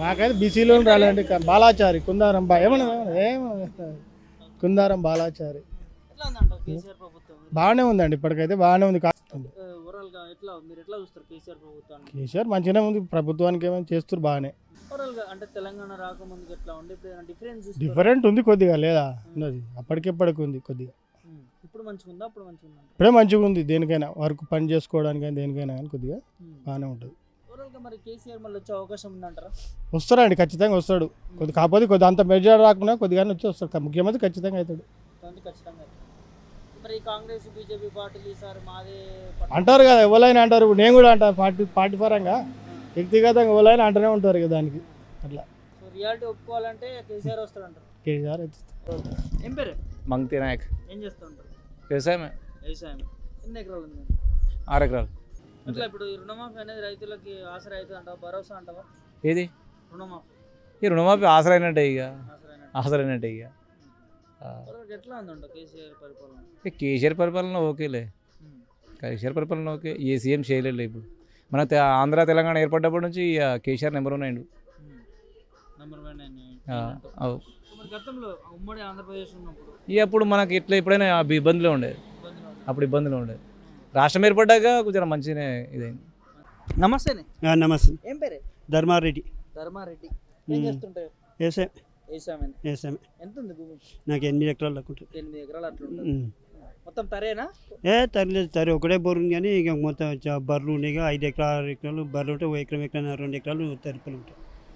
నాకైతే బీసీలో రాలండి బాలాచారి కుందారం బా ఏమన్నా ఏమన్నా కుందారం బాలాచారి ఎట్లా ఉందంటారు కేసీఆర్ ప్రభుత్వం బాగానే ఉందండి ఇప్పటికైతే బాగానే ఉంది కా- ఓవరాల్ గా ఎట్లా మీరు ఎట్లా చూస్తారు కేసీఆర్ ప్రభుత్వాన్ని కేసీఆర్ మంచిగానే ఉంది ప్రభుత్వానికి ఏమైనా చేస్తారు బాగానే ఓవరాల్ గా అంటే తెలంగాణ రాకముందుకు ఎట్లా ఉండే ఇప్పుడు ఏమైనా డిఫరెన్స్ డిఫరెంట్ ఉంది కొద్దిగా లేదా ఉన్నది అప్పటికిప్పటికి ఉంది కొద్దిగా ఇప్పుడు మంచిగా ఉందా అప్పుడు మంచిగా ఉందా ఇప్పుడే మంచిగా ఉంది దేనికైనా వర్క్ పని చేసుకోవడానికి కానీ దేనికైనా కానీ కొద్దిగా బాగానే ఉంటుంది ఓవరాల్ గా మరి కేసీఆర్ మళ్ళీ వచ్చే అవకాశం ఉందంటారా వస్తాడండి ఖచ్చితంగా వస్తాడు కొద్ది కాకపోతే కొద్ది అంత మెజార్ రాకుండా కొద్దిగానే వచ్చి వస్తాడు ముఖ్యమంత్రి ఖచ్చితంగా అవుతాడు దానికి ఖచ్చితంగా మరి ఈ కాంగ్రెస్ బీజేపీ పార్టీలు ఈసారి మాదే పట్ల- అంటారు కదా ఎవరైనా అంటారు ఇప్పుడు నేను కూడా అంటా పార్టీ పార్టీ పరంగా వ్యక్తిగతంగా ఎవరైనా అంటూనే ఉంటారు కదా దానికి అట్లా సో రియాలిటీ ఒప్పుకోవాలంటే కేసీఆర్ వస్తాడంటారు కేసీఆర్ అయితే ఏం పేరు మంగతి నాయక్ ఏం చేస్తూ ఉంటారు వ్యవసాయమే వ్యవసాయం ఎన్ని ఎకరాలు ఉంది ఆరు ఎకరాలు అట్లా ఇప్పుడు ఈ రుణమాఫీ అనేది రైతులకి ఆసరా అవుతుంది అంటావా భరోసా అంటావా ఏది రుణమాఫీ ఈ రుణమాఫీ ఆసరైనట్టే ఇక ఆసరా ఆసరైనట్టే ఇక ఆ, ఎట్లా ఉందంట కేసీఆర్ పరిపాలన ఇక కేసీఆర్ పరిపాలన ఓకేలే ఉమ్. కేసీఆర్ పరిపాలన ఓకే ఏ సీఎం చేయలేదు ఇప్పుడు మన తె- ఆంధ్ర తెలంగాణ ఏర్పడ్డప్పటి నుంచి ఇక కేసీఆర్ నెంబర్ వన్ అయిండు ఉమ్. నెంబర్ వన్ అని ఆ, అంటావు. అవు. మరి గతంలో ఉమ్మడి ఆంధ్రప్రదేశ్ ఉన్నప్పుడు ఇక అప్పుడు మనకి ఇట్లా ఎప్పుడైనా ఆ ఇబ్బందులే ఉండేది ఇబ్బందులు ఉన్నాయి. అప్పుడు ఇబ్బందులు ఉండేది రాష్ట్రం ఏర్పడ్డాక కొంచెం మంచిగానే ఇదైంది నమస్తేనే ఆ, నమస్తే ఏం పేరే ధర్మారెడ్డి ధర్మారెడ్డి ఏం ఉమ్. చేస్తుంటారు వ్యవసాయం వేసామని వ్యవసాయం ఎంత ఉంది భూమి నాకు ఎనిమిది ఎకరాలు లెక్కుంటుంది ఎనిమిది ఎకరాలు అట్లా ఉంటుంది ఉమ్. మొత్తం తరేనా ఏ తరలేదు తరి ఒకటే బోరు ఉంది కానీ ఇక మొత్తం చ- బర్రెలు ఉన్నాయి ఇక ఐదు ఎకరాలు ఆరు ఎకరాలు బర్రెలు ఉంటాయి ఒక ఎకరం ఎకరం రెండు ఎకరాలు తరిపలు ఉంటాయి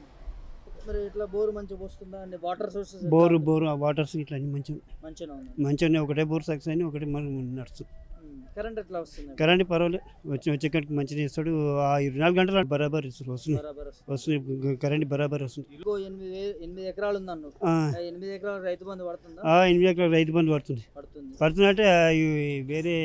మరి ఇట్లా బోరు మంచిగా పోస్తుందా అండి వాటర్ సోర్సెస్ బోరు బోరు ఆ వాటర్స్ ఇట్లా అన్ని మంచిగా మంచిగా ఉంది మంచిగా ఒకటే బోర్ సక్సెస్ అయినా ఒకటి మనం నడుస్తుంది కరెంట్ ఎట్లా వస్తుంది కరెంట్ పర్వాలేదు వచ్చి వచ్చేక్కడికి మంచిగా ఇస్తాడు ఆ ఇరవై నాలుగు గంటలు బరాబర్ ఇస్తారు వస్తుంది బరాబర్ వస్తుంది వస్తుంది కరెంట్ బరాబర్ వస్తుంది ఇంకో ఎనిమిది వే- ఎనిమిది ఎకరాలు ఉందన్ను ఆ, ఆ ఎనిమిది ఎకరాలు రైతు బంధు పడుతుందా ఆ ఎనిమిది ఎకరాలు రైతు బంధు పడుతుంది పడుతుంది పడుతుందంటే ఆ ఈ వేరే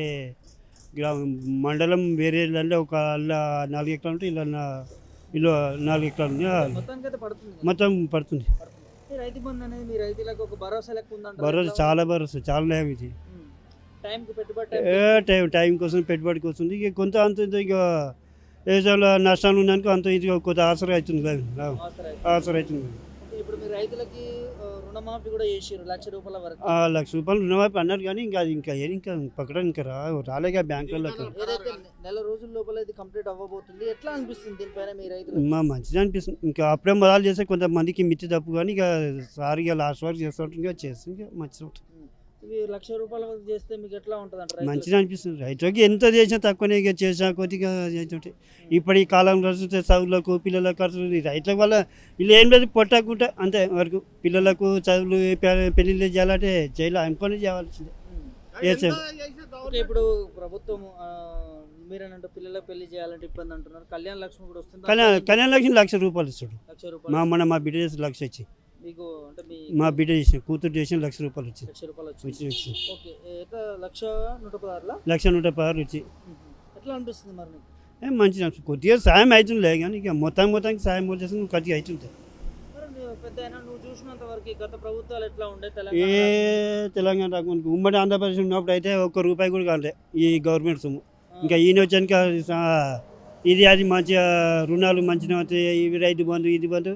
గ్రా మండలం వేరే దాంట్లో ఒక అలా నాలుగు ఎకరాలు ఉంటే ఇలా నా- ఇలా నాలుగు ఎకరాలు ఉంది ఆ, మొత్తానికి అయితే పడుతుంది కదా? మొత్తం పడుతుంది పడుతుంది. ఈ రైతు బంధు అనేది మీ రైతులకు ఒక భరోసా లెక్క ఉందంట భరోసా చాలా భరోసా చాలా న్యాయం ఇది టైంకి పెట్టుబడి ఏ టైం టైం కోసం పెట్టుబడికి వస్తుంది ఇక కొంత అంత ఇంత ఇక వ్యవసాయంలో నష్టాలు ఉన్నానికి అంత ఇది కొంత ఆసరా అవుతుంది కదా, లాభం. అవసరం ఆసరా అవుతుంది ఇప్పుడు మీ రైతులకి ఆ, రుణమాఫీ కూడా చేసిర్రు లక్ష రూపాయల వరకు ఆ లక్ష రూపాయలు రుణమాఫీ అన్నారు కానీ ఇంకా అది ఇంకా ఏది ఇంకా పక్కన ఇంకా రా రాలేగా బ్యాంకులలో ఏదైతే నె- నెల రోజుల లోపల ఇది కంప్లీట్ అవ్వబోతుంది ఎట్లా అనిపిస్తుంది దీనిపైన మీ రైతులు మా మంచిగా అనిపిస్తుంది ఇంకా అప్పుడే మొదలు చేస్తే కొంతమందికి మిత్తి తప్పు కానీ ఇక సార్ ఇక లాస్ట్ వరకు చేస్తుంటారు ఇంకా చేస్తే ఇంకా మంచిగా ఉంటుంది ఇవి లక్ష రూపాయల వరకు చేస్తే మీకు ఎట్లా ఉంటుంది అంట మంచిగా అనిపిస్తుంది రైతుకి ఎంత చేసినా తక్కువనే ఇక చేసినా కొద్దిగా చేస్తుంటే ఇప్పుడు ఈ కాలం చూస్తే చదువులకు పిల్లలకు ఖర్చు రైతుల వల్ల వీళ్ళు ఏం లేదు పొట్టకుంటా అంతే వరకు పిల్లలకు చదువులు పె- పెళ్ళిళ్ళు చేయాలంటే చేయాలి అనుకొని చేయాల్సిందే చేసాం ఓకే ఇప్పుడు ప్రభుత్వం ఆ, మీరేనంటే పిల్లలకు పెళ్లి చేయాలంటే ఇబ్బంది అంటున్నారు కళ్యాణ లక్ష్మి కూడా వస్తుంది కళ్యాణ కళ్యాణ లక్ష్మి లక్ష రూపాయలు ఇస్తాడు లక్ష మా రూపాయలు మన మా బిడ్డ చేసి లక్ష ఇచ్చి మీకు అంటే మీ మా బిడ్డ చేసిన కూతురు చేసిన లక్ష రూపాయలు వచ్చింది లక్ష రూపాయలు వచ్చింది వచ్చి వచ్చి ఓకే ఎట్లా లక్ష నూట పదహారులా లక్ష నూట పదహారు వచ్చి ఎట్లా అనిపిస్తుంది మరి మీకు ఏ మంచిగా అనిపిస్తుంది. కొద్దిగా సాయం అవుతుందిలే కానీ ఇక మొత్తం మొత్తానికి సాయం వచ్చేసి నువ్వు కొద్దిగా అవుతుంది మరి నువ్వు పెద్ద అయినా నువ్వు చూసినంత వరకు గత ప్రభుత్వాలు ఎట్లా ఉండే ఏ తెలంగాణ తెలంగాణ రాకుండా ఉమ్మడి ఆంధ్రప్రదేశ్ ఉన్నప్పుడు అయితే ఒక్క రూపాయి కూడా కాలే ఈ గవర్నమెంట్ సొమ్ము ఇంకా ఈయన వచ్చాక ఆ, ఇది అది మంచిగా రుణాలు మంచిగా అవుతాయి ఇవి రైతు బంధు ఇది బంధు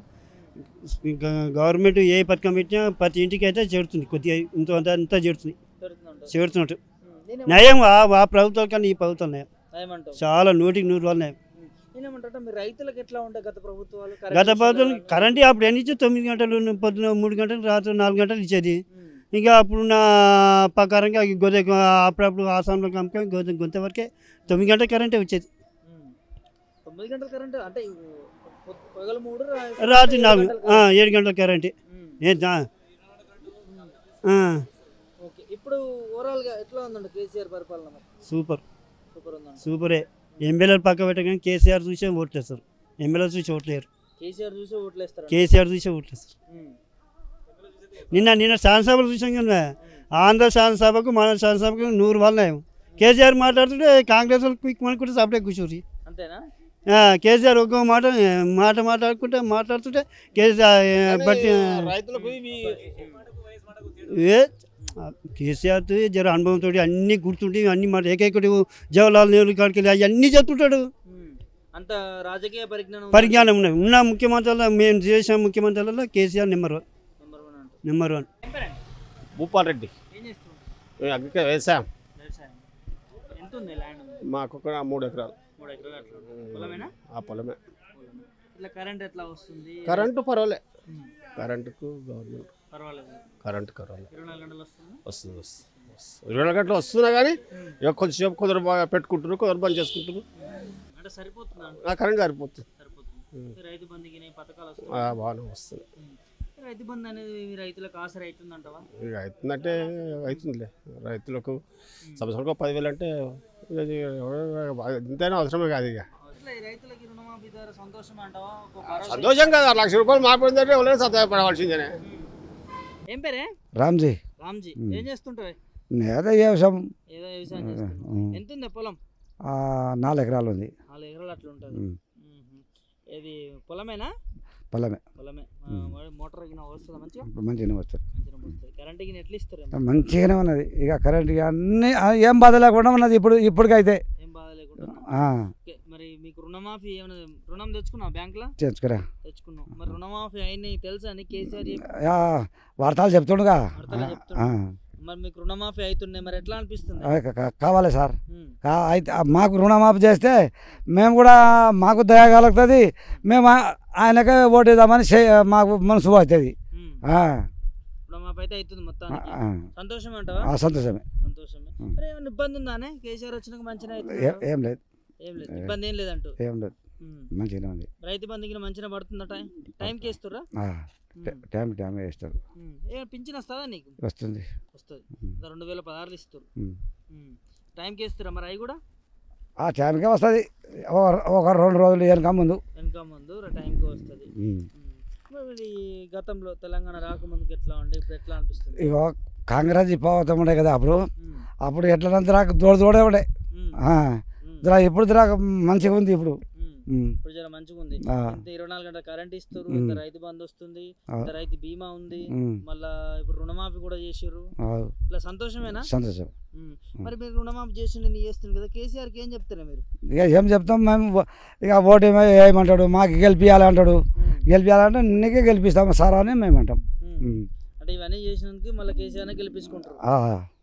ఇంకా గవర్నమెంట్ ఏ పథకం పెట్టినా ప్రతి ఇంటికి అయితే చేరుతుంది కొద్దిగా ఇంత అంత అంతా చేరుతుంది పెడుతుందంట చేరుతున్నట్టు నేనే నయం ఆ ఆ ప్రభుత్వాల కన్నా ఈ ప్రభుత్వం నయం ఏమంటావు చాలా నూటికి నూరు వాళ్ళు నయం నేనేమంటే మీ రైతులకు ఎట్లా ఉండే గత ప్రభుత్వాలు గత కరెంట్ ప్రభుత్వం ఇచ్చేదా? కరెంట్ అప్పుడు ఎన్ని ఇచ్చేది తొమ్మిది గంటలు పొద్దున మూడు గంటలు రాత్రి నాలుగు గంటలు ఇచ్చేది ఉమ్. ఇంకా అప్పుడున్న ప్రకారంగా గొంత అప్పుడప్పుడు ఆసాంలో కనుక గొంత గొంత వరకే తొమ్మిది గంటల కరెంటే వచ్చేది ఉమ్. తొమ్మిది గంటల కరెంట్ అంటే పొ- పగలు మూడు రా- రాత్రి ఏడు నాలుగు గంటల ఆ, కరెంట్. ఏడు గంటల కరెంటే ఉమ్. ఏ దా ఉమ్. ఆ, ఓకే ఇప్పుడు ఓవరాల్ గా ఎట్లా ఉందండి కేసీఆర్ పరిపాలన మరి? సూపర్ సూపర్ ఉందండి సూపరే ఎమ్మెల్యేలు పక్క పెట్టగానే కేసీఆర్ చూసే ఓట్లేస్తారు ఎమ్మెల్యే చూసి ఓట్లేరు కేసీఆర్ చూసి ఓట్లేస్తారు కేసీఆర్ చూసే ఓట్లేస్తారు నిన్న నిన్న శాసనసభలు చూసాం కదా ఆంధ్ర శాసనసభకు మన శాసనసభకు నూరు వాళ్ళ కేసీఆర్ మాట్లాడుతుంటే కాంగ్రెస్ వాళ్ళు క్విక్ అనుకుంటే సపరేట్ కూర్చోరు అంతేనా ఆ, కేసీఆర్ ఒక్క మాట మాట మాట్లాడుకుంటే మాట్లాడుతుంటే కేసీఆర్ ఆ, బట్టి రైతులకు ఇవి ఏ ఆ, కేసీఆర్ తో జర అనుభవంతో అన్నీ గుర్తుంటే అన్ని మాట ఏకైకటి జవహర్లాల్ నెహ్రూ కాడికి వెళ్ళి అవన్నీ చెప్తుంటాడు ఉమ్. అంత రాజకీయ పరిజ్ఞానం ఉందా? పరిజ్ఞానం ఉన్నది ఉన్న ముఖ్యమంత్రులు మేము చేసిన ముఖ్యమంత్రులలో KCR number one number one అంటూ. నెంబర్ వన్ ఏం పేరండి? భూపాల్ రెడ్డి ఏం చేస్తుంటారు అగ్రికల్చర్ వ్యవసాయం వ్యవసాయం ఎంత ఉంది ల్యాండ్ ఉంది మాకు ఒక మూడు ఎకరాలు మూడు ఎకరాలు అట్లా ఉంది. పొలమేనా ఆ పొలమే పొలమే. ఇట్లా కరెంట్ ఎట్లా వస్తుంది కరెంటు పర్వాలే ఉమ్, కరెంటుకు గవర్నమెంట్ పర్వాలేదు కరెంటు కర్వాలే ఇరవై నాలుగు గంటలు వస్తుంది వస్తుంది వస్తుంది వస్తుంది. ఇరవై నాలుగు గంటలు వస్తున్నా కానీ ఇక కొద్దిసేపు కొందరు బాగా పెట్టుకుంటారు కొందరు బంద్ చేసుకుంటారు అంటే సరిపోతుందా అంట ఆ కరెంట్ సరిపోతుంది సరిపోతుంది రైతు బంధుకి నీ పథకాలు ఆ, వస్తాయి బాగానే వస్తుంది రైతు బంధు అనేది మీ రైతులకు ఆసర అవుతుందంటవా ఇక అవుతుందంటే అవుతుందిలే రైతులకు సంవత్సరానికి పదివేలు అంటే ఇది ఇంతైనా అవసరమే కాదు ఇక అసలు ఈ రైతులకి రుణమాఫీ ద్వారా సంతోషం అంటావా ఒక భరోసా సంతోషం కదా లక్ష రూపాయలు మాట్లాడిందంటే ఎవరైనా సంతోషపడవలసిందేనే ఏం పేరే రామ్జీ రామ్జీ ఉమ్. ఏం చేస్తుంటావే నేత వ్యవసాయం ఏదో వ్యవసాయం చేస్తుంటావు ఉమ్. ఎంత ఉంది పొలం ఆ, నాలుగు ఎకరాలు ఉంది నాలుగు ఎకరాలు అట్లా ఉంటుంది ఉమ్. ఇది పొలమేనా పొలమే పొలమే ఆ, ఉమ్. మరి మోటార్ గిన వస్తుందా మంచిగా మంచిగానే వస్తుంది మంచిగా వస్తుంది కరెంట్ గిన ఎట్లా ఇస్తారు మంచిగానే ఉన్నది ఇక కరెంట్ ఇక అన్ని ఆ, ఏం బాధ లేకుండా ఉన్నది ఇప్పుడు ఇప్పటికైతే ఏం బాధ లేకుండా ఆ, ఓకే, మరి మీకు రుణమాఫీ ఏమైనా రుణం తెచ్చుకున్నావు బ్యాంకులో చేసుకురా తెచ్చుకున్నావు మరి రుణమాఫీ అయినాయి తెలుసా అని కేసీఆర్ చెప్పి ఆ, వార్తలు చెప్తుండగా వార్తలు ఆ, చెప్తుండు. ఆ. మరి మీకు రుణమాఫీ అవుతున్నాయి మరి ఎట్లా అనిపిస్తుంది ఆ, కా- కా- కావాలి సార్ ఉమ్, కా- అయితే ఆ, మాకు రుణమాఫీ చేస్తే మేము కూడా మాకు దయ కలుగుతుంది మేము ఆ- ఆయనకే ఓటేద్దామని చే- మాకు మనసు అవుతుంది ఉమ్. ఆ, రుణమాఫీ అయితే అవుతుంది ఆ, మొత్తానికి ఆ. సంతోషం అంటావా ఆ, సంతోషమే సంతోషమే ఉమ్. మరి ఏమైనా ఇబ్బంది ఉందానే కేసీఆర్ వచ్చినాక మంచిగా ఏ- అవుతుంది ఏం లేదు ఏం లేదు ఇబ్బంది ఏం లేదంటూ ఏం లేదు ఉమ్. మంచిగానే ఉంది రైతు బంధుకి మంచిగా పడుతుందా టైం టైంకి వేస్తుర్రా ఆ, ట- టైం టైం వేస్తారు ఉమ్. ఏ పింఛన్ వస్తుందా నీకు వస్తుంది వస్తుంది ఉమ్. రెండు వేల పదహారులు ఇస్తారు ఉమ్. ఉమ్. టైంకి వేస్తురా మరి అవి కూడా ఆ టైంకే వస్తుంది ఒక- ఒక రెండు రోజులు వెనక ముందు వెనక ముందు ర- టైంకి వస్తుంది ఉమ్. ఉమ్. మరి గతంలో తెలంగాణ రాకముందుకు ఎట్లా ఉండే ఇప్పుడు ఎట్లా అనిపిస్తుంది ఇగో కాంగ్రెస్ పోతాం ఉండే కదా అప్పుడు ఉమ్. అప్పుడు ఎట్లా రాక దూడ దూడే ఉండే ఉమ్. ఆ, ఉమ్. జరా ఇప్పుడు జరా మంచిగా ఉంది ఇప్పుడు ఉమ్. ఉమ్. ఇప్పుడు జర మంచిగా ఉంది ఆ. ఇంత ఇరవై నాలుగు గంటల కరెంట్ ఇస్తారు ఉమ్. ఇంత రైతు బంధు వస్తుంది ఆ. ఇంత రైతు బీమా ఉంది ఉమ్. మళ్ళా ఇప్పుడు రుణమాఫీ కూడా చేసిర్రు ఆ, ఇట్లా సంతోషమేనా సంతోషం ఉమ్. మరి మీరు రుణమాఫీ చేసి నేను చేస్తుంది కదా కేసీఆర్కి ఏం చెప్తారా మీరు ఇక ఏం చెప్తాం మేము ఓ- ఇక ఓటు ఏమో ఏమంటాడు మాకు గెలిపియాలి అంటాడు ఉమ్. గెలిపియాలంటే నీకే గెలిపిస్తాం సార్ అని మేము అంటాం ఉమ్. ఉమ్. అంటే ఇవన్నీ చేసినందుకు మళ్ళీ కేసీఆర్ గెలిపించుకుంటారు ఆ,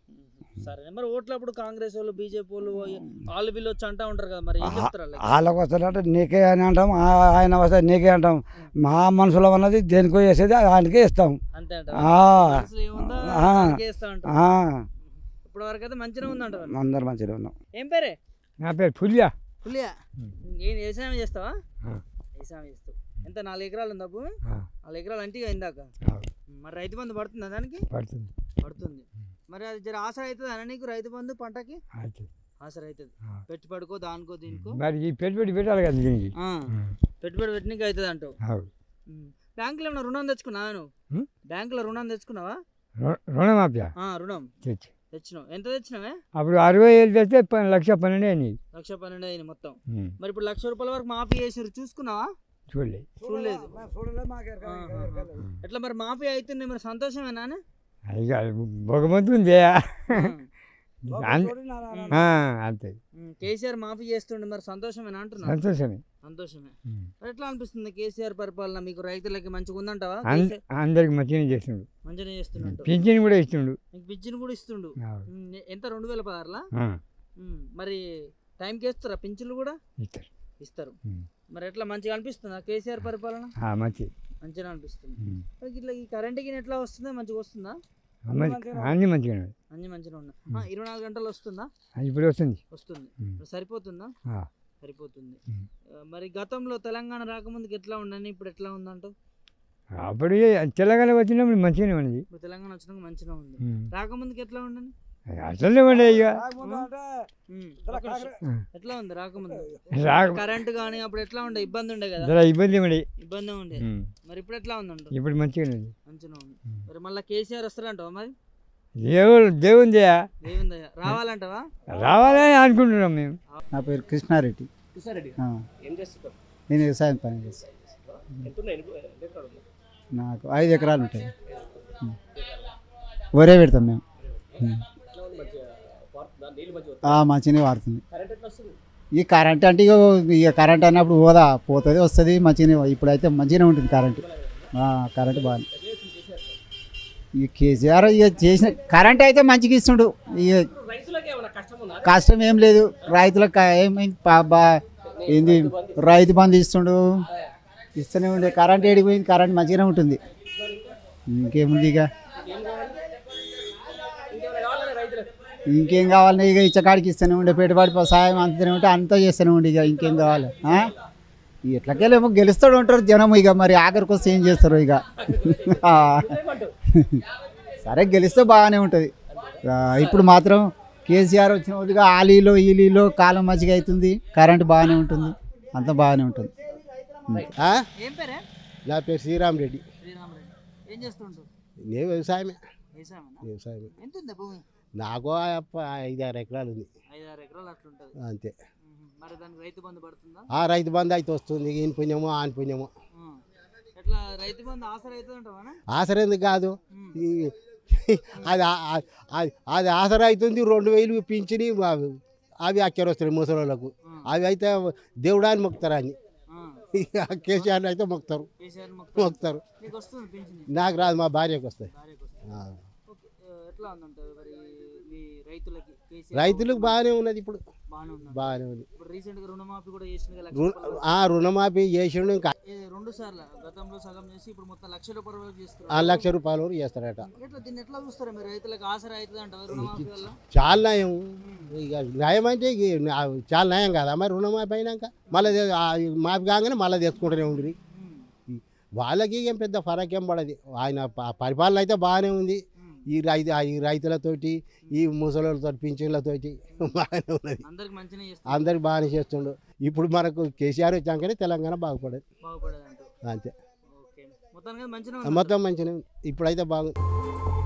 సరే మరి ఓట్లప్పుడు కాంగ్రెస్ వాళ్ళు బీజేపీ వాళ్ళు వాళ్ళు వీళ్ళు వచ్చి అంటా ఉంటారు కదా మరి ఏం చెప్తారు వాళ్ళకి? వాళ్ళకి వస్తాడంటే నీకే అని అంటాం ఆ- ఆయన వస్తే నీకే అంటాం మా మనసులో ఉన్నది దేనికో వేసేది ఆయనకే ఇస్తాం అంతే అంట ఆ, మనసులో ఏముందో ఆ. దానికే ఇస్తా అంటారు ఆ, ఇప్పటి వరకు అయితే మంచిగా ఉందంట అందరు మంచిగా ఉన్నాం ఏం పేరే నా పేరు పుల్య పులియా ఏం వ్యవసాయం చేస్తావా ఆ. వ్యవసాయం చేస్తావు ఎంత నాలుగు ఎకరాలు ఉందా భూమి ఆ. నాలుగు ఎకరాలు అంటే ఇందాక ఆ. మరి రైతు బంధు పడుతుందా దానికి పడుతుంది పడుతుంది మరి అది జర ఆసర అవుతుంది అన్న నీకు రైతు బంధు పంటకి అయితే ఆసర అవుతుంది ఆ. పెట్టుబడికో దానికో దీనికో మరి ఈ పెట్టుబడి పెట్టాలి కదా దీనికి ఆ. పెట్టుబడి పెట్టనీకి అవుతుంది అంటావు అవు. ఉమ్. బ్యాంకులో ఏమైనా రుణం తెచ్చుకున్నావా నువ్వు ఉమ్. బ్యాంకులో రుణం తెచ్చుకున్నావా రు- రుణమాఫియా ఆ, రుణం తెచ్చి తెచ్చినావు ఎంత తెచ్చినావే అప్పుడు అరవై వేలు తెస్తే ప- లక్ష పన్నెండు అయినాయి లక్ష పన్నెండు అయింది మొత్తం ఉమ్. మరి ఇప్పుడు లక్ష రూపాయల వరకు మాఫీ చేసిర్రు చూసుకున్నావా చూడలేదు చూడలేదు ఎట్లా మరి మాఫీ అవుతుంది మరి సంతోషమేనా అని? ఇక భగవంతుంది అన్- ఆ, అంతే ఉమ్, కేసీఆర్ మాఫీ చేస్తుండే మరి సంతోషమేనా అంటున్నా సంతోషమే సంతోషమే ఉమ్. మరి ఎట్లా అనిపిస్తుంది కేసీఆర్ పరిపాలన మీకు రైతులకి మంచిగా ఉందంటావా అన్- కేసీఆర్ అందరికి మంచిగా చేస్తుండు మంచిగా చేస్తున్నట్టు పింఛన్ కూడా ఇస్తుండు మీకు పింఛన్ కూడా ఇస్తుండు అవు. ఉమ్, ఎంత రెండు వేల పదహారులా ఆ, ఉమ్, మరి టైంకి ఇస్తారా పింఛన్లు కూడా ఇస్తారు ఇస్తారు ఉమ్. మరి ఎట్లా మంచిగా అనిపిస్తుందా కేసీఆర్ పరిపాలన ఆ, మంచి మంచిగా అనిపిస్తుంది ఉమ్. మరి ఇట్లా ఈ కరెంట్కి ఎట్లా వస్తుందా మంచిగా వస్తుందా మంచి- అన్ని మంచిగా ఉన్నాయి. అన్ని మంచిగా ఉన్నా ఆ, ఇరవై నాలుగు గంటలు వస్తుందా అది ఇప్పుడు వస్తుంది వస్తుంది ఉమ్. మరి సరిపోతుందా ఆ. సరిపోతుంది ఉమ్. ఆ, మరి గతంలో తెలంగాణ రాకముందుకు ఎట్లా ఉండని ఇప్పుడు ఎట్లా ఉందంటావు అప్పుడు తెలంగాణ వచ్చినప్పుడు మంచిగానే ఉన్నది ఇప్పుడు తెలంగాణ వచ్చినాక మంచిగా ఉంది ఉమ్. రాకముందుకు ఎట్లా ఉండని అట్లనే ఉండే ఇక ఉమ్, ఒక నిమిషం. ఉమ్. ఎట్లా ఉంది రాకముందు రాక కరెంట్ కానీ అప్పుడు ఎట్లా ఉండే ఇబ్బంది ఉండే కదా జర ఇబ్బంది ఉండే ఇబ్బంది ఉండే ఉమ్. మరి ఇప్పుడు ఎట్లా ఉందంట ఇప్పుడు మంచిగానే ఉంది మంచిగా ఉంది ఉమ్. మరి మళ్ళీ కేసీఆర్ వస్తారంటావా మరి దేవుడు దేవుందే దేవుందయ్య రావాలంటావా రావాలని అనుకుంటున్నాం మేము నా పేరు కృష్ణారెడ్డి కిసారెడ్డి ఆ, ఏం చేస్తుంటావు నేను వ్యవసాయం పని చేస్తాను ఎంత ఉన్నాయి ఎన్ని ఎన్ని ఎకరాలు ఉన్నాయి? నాకు ఐదు ఎకరాలు ఉంటాయి ఉం. వరే పెడతాం మేము ఉం. ఎట్లా ఉంది మంచిగా వాడుతుందా నీళ్ళు మంచిగా ఆ, మంచిగానే వాడుతుంది కరెంట్ ఎట్లా వస్తుంది ఈ కరెంట్ అంటే ఇక ఇక కరెంట్ అన్నప్పుడు పోదా పోతుంది వస్తుంది మంచిగానే ఇప్పుడైతే మంచిగానే ఉంటుంది కరెంట్ కరెంట్ బాగా ఈ కేసీఆర్ ఇక చేసిన కరెంట్ అయితే మంచిగా ఇస్తుండు ఇక కష్టం ఏం లేదు రైతులకు క- ఏమైంది పా- బా- ఏంది రైతు బంధు ఇస్తుండు ఇస్తూనే ఉండే కరెంట్ ఏడిపోయింది కరెంట్ మంచిగానే ఉంటుంది ఇంకేముంది ఇక ఇంకేం కావాలి ఇక ఇచ్చకాడికి ఇస్తూనే ఉండే పెట్టుబడి సాయం అంతనే ఉంటే అంతా చేస్తూనే ఉండే ఇక ఇంకేం కావాలి ఆ? ఎట్లకెళ్ళేమో గెలుస్తాడు ఉంటారు జనం ఇక మరి ఆఖరికి వస్తే ఏం చేస్తారు ఇక ఆ. సరే గెలిస్తే బాగానే ఉంటుంది ఆ, ఇప్పుడు మాత్రం కేసీఆర్ వచ్చిన కొద్దిగా ఆలీలో ఈలీలో కాలం మంచిగా అవుతుంది కరెంట్ బాగానే ఉంటుంది అంతా బాగానే ఉంటుంది ఏం పేరే నా పేరు శ్రీరామ్ రెడ్డి శ్రీరామరెడ్డి ఏం చేస్తుంటారు నేను వ్యవసాయమే వ్యవసాయమేనా వ్యవసాయం ఎంత ఉంది భూమి నాకు ఐదు ఆరు ఎకరాలు ఉంది ఐదారు ఎకరాలు అట్లుంటది అంతే మ్మ్. మరి దానికి రైతు బంధు పడుతుందా ఆ రైతు బంధు అయితే వస్తుంది ఈయన పుణ్యమో ఆయన పుణ్యమో ఆ. ఎట్లా రైతు బంధు ఆసర అవుతుంది అంటావా ఆసరేందుకు కాదు ఈ అది ఆ- ఆ- అది అది ఆసరా అవుతుంది రెండు వేలు పింఛని అవి అవి అక్కర వస్తాయి ముసలోళ్ళకు అవి అయితే దేవుడాన్ని మొక్కుతారు అని కేసీఆర్ అయితే మొక్కుతారు కేసీఆర్ మొక్క మొక్కుతారు నీకు వస్తుంది పింఛన్ నాకు రాదు మా భార్యకు వస్తాయి భార్యకు వస్తుంది ఆ. ఓకే ఆ, ఎట్లా ఉందంటారు మరి మీ రైతులకి కేసీఆర్ రైతులకు బాగానే ఉన్నది ఇప్పుడు బాగానే ఉంది బాగానే ఉంది ఇప్పుడు రీసెంట్ గా రుణమాఫీ కూడా చేసింది కదా, లక్ష రు- రూపాయలు. ఆ రుణమాఫీ చేసిండు ఇంకా ఏ, రెండు సార్లు గతంలో సగం చేసి ఇప్పుడు మొత్తం లక్ష రూపాయల వరకు చేస్తారు ఆ లక్ష రూపాయల వరకు చేస్తారట ఎట్లా దీన్ని ఎట్లా చూస్తారు మీరు రైతులకు ఆసరా అవుతుంది అంటారు రుణమాఫీ వల్ల చాలా నయం ఇక నయం అంటే ఇక నా- చాలా నయం కదా మరి రుణమాఫీ అయినాక మళ్ళీ మాఫీ కాగానే మళ్ళీ తెచ్చుకుంటూనే ఉండ్రి వాళ్ళకి ఏం పెద్ద ఫరక్ ఏం పడదు ఆయన ప- పరిపాలన అయితే బాగానే ఉంది ఈ రైతు ఈ రైతులతోటి ఈ ముసలితో పింఛన్లతోటి బాగానే ఉన్నది అందరికి మంచిగా చేస్తారు అందరికి బాగానే చేస్తుండు ఇప్పుడు మనకు కేసీఆర్ వచ్చాకనే తెలంగాణ బాగుపడదు బాగుపడేది అంటూ అంతే ఓకే మొత్తానికి మంచిగా మొత్తం మంచిగా ఇప్పుడైతే బాగుంది